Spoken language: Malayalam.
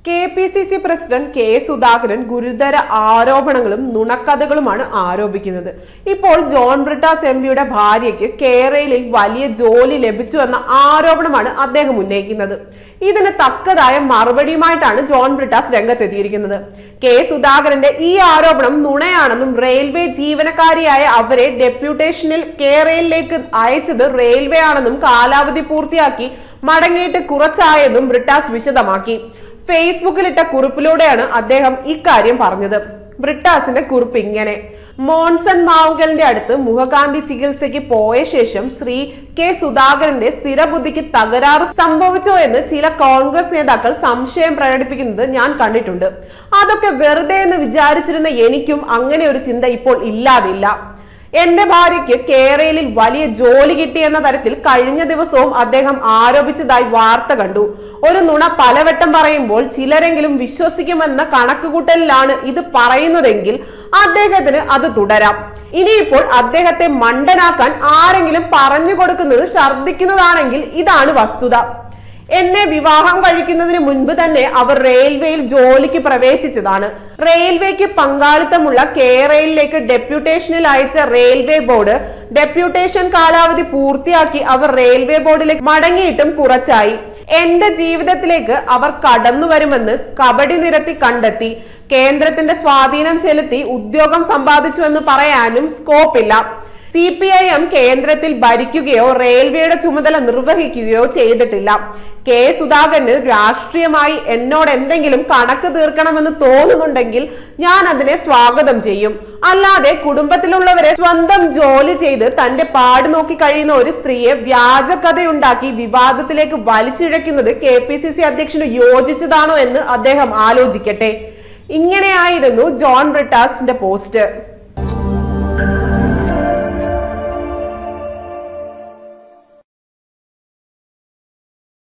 K P C C president K Sudhakaran ഗുരുതര ആരോപണങ്ങളും നുണക്കഥകളുമാണ് ആരോപിക്കുന്നത് ഇപ്പോൾ ജോൺ ബ്രിട്ടാസ് എം പിയുടെ ഭാര്യയ്ക്ക് കേരളയിൽ വലിയ ജോലി ലഭിച്ചു എന്ന ആരോപണമാണ് അദ്ദേഹം ഉന്നയിക്കുന്നത് ഇതിന് തക്കതായ മറുപടിയുമായിട്ടാണ് ജോൺ ബ്രിട്ടാസ് രംഗത്തെത്തിയിരിക്കുന്നത് കെ സുധാകരന്റെ ഈ ആരോപണം നുണയാണെന്നും റെയിൽവേ ജീവനക്കാരിയായ അവരെ ഡെപ്യൂട്ടേഷനിൽ കേരളയിലേക്ക് അയച്ചത് റെയിൽവേ ആണെന്നും കാലാവധി പൂർത്തിയാക്കി മടങ്ങിയിട്ട് കുറച്ചായെന്നും ബ്രിട്ടാസ് വിശദമാക്കി ഫേസ്ബുക്കിലിട്ട കുറിപ്പിലൂടെയാണ് അദ്ദേഹം ഇക്കാര്യം പറഞ്ഞത് ബ്രിട്ടാസിന്റെ കുറിപ്പ് ഇങ്ങനെ മോൺസൺ മാവുങ്കലിന്റെ അടുത്ത് മുഖകാന്തി ചികിത്സയ്ക്ക് പോയ ശേഷം ശ്രീ കെ സുധാകരന്റെ സ്ഥിരബുദ്ധിക്ക് തകരാറ് സംഭവിച്ചോ എന്ന് ചില കോൺഗ്രസ് നേതാക്കൾ സംശയം പ്രകടിപ്പിക്കുന്നത് ഞാൻ കണ്ടിട്ടുണ്ട് അതൊക്കെ വെറുതെ എന്ന് വിചാരിച്ചിരുന്ന എനിക്കും അങ്ങനെ ഒരു ചിന്ത ഇപ്പോൾ ഇല്ലാതില്ല എന്റെ ഭാര്യയ്ക്ക് കേരളയിൽ വലിയ ജോലി കിട്ടിയെന്ന തരത്തിൽ കഴിഞ്ഞ ദിവസവും അദ്ദേഹം ആരോപിച്ചതായി വാർത്ത കണ്ടു ഒരു നുണ പലവട്ടം പറയുമ്പോൾ ചിലരെങ്കിലും വിശ്വസിക്കുമെന്ന കണക്കുകൂട്ടലിലാണ് ഇത് പറയുന്നതെങ്കിൽ അദ്ദേഹത്തിന് അത് തുടരാം ഇനിയിപ്പോൾ അദ്ദേഹത്തെ മണ്ടനാക്കാൻ ആരെങ്കിലും പറഞ്ഞു കൊടുക്കുന്നത് ഛർദ്ദിക്കുന്നതാണെങ്കിൽ ഇതാണ് വസ്തുത എന്നെ വിവാഹം കഴിക്കുന്നതിന് മുൻപ് തന്നെ അവർ റെയിൽവേയിൽ ജോലിക്ക് പ്രവേശിച്ചതാണ് റെയിൽവേക്ക് പങ്കാളിത്തമുള്ള കേരളയിലേക്ക് ഡെപ്യൂട്ടേഷനിൽ അയച്ച റെയിൽവേ ബോർഡ് ഡെപ്യൂട്ടേഷൻ കാലാവധി പൂർത്തിയാക്കി അവർ റെയിൽവേ ബോർഡിലേക്ക് മടങ്ങിയിട്ടും കുറച്ചായി എന്റെ ജീവിതത്തിലേക്ക് അവർ കടന്നു വരുമെന്ന് കബഡി നിരത്തി കണ്ടെത്തി കേന്ദ്രത്തിന്റെ സ്വാധീനം ചെലുത്തി ഉദ്യോഗം സമ്പാദിച്ചു എന്ന് പറയാനും സ്കോപ്പില്ല സി പി ഐ എം കേന്ദ്രത്തിൽ ഭരിക്കുകയോ റെയിൽവേയുടെ ചുമതല നിർവഹിക്കുകയോ ചെയ്തിട്ടില്ല കെ സുധാകരന് രാഷ്ട്രീയമായി എന്നോട് എന്തെങ്കിലും കണക്ക് തീർക്കണമെന്ന് തോന്നുന്നുണ്ടെങ്കിൽ ഞാൻ അതിനെ സ്വാഗതം ചെയ്യും അല്ലാതെ കുടുംബത്തിലുള്ളവരെ സ്വന്തം ജോലി ചെയ്ത് തന്റെ പാട് നോക്കി കഴിയുന്ന ഒരു സ്ത്രീയെ വ്യാജകഥയുണ്ടാക്കി വിവാദത്തിലേക്ക് വലിച്ചിഴക്കുന്നത് കെ പി സി സി അധ്യക്ഷന് യോജിച്ചതാണോ എന്ന് അദ്ദേഹം ആലോചിക്കട്ടെ ഇങ്ങനെയായിരുന്നു ജോൺ ബ്രിട്ടാസിന്റെ പോസ്റ്റ്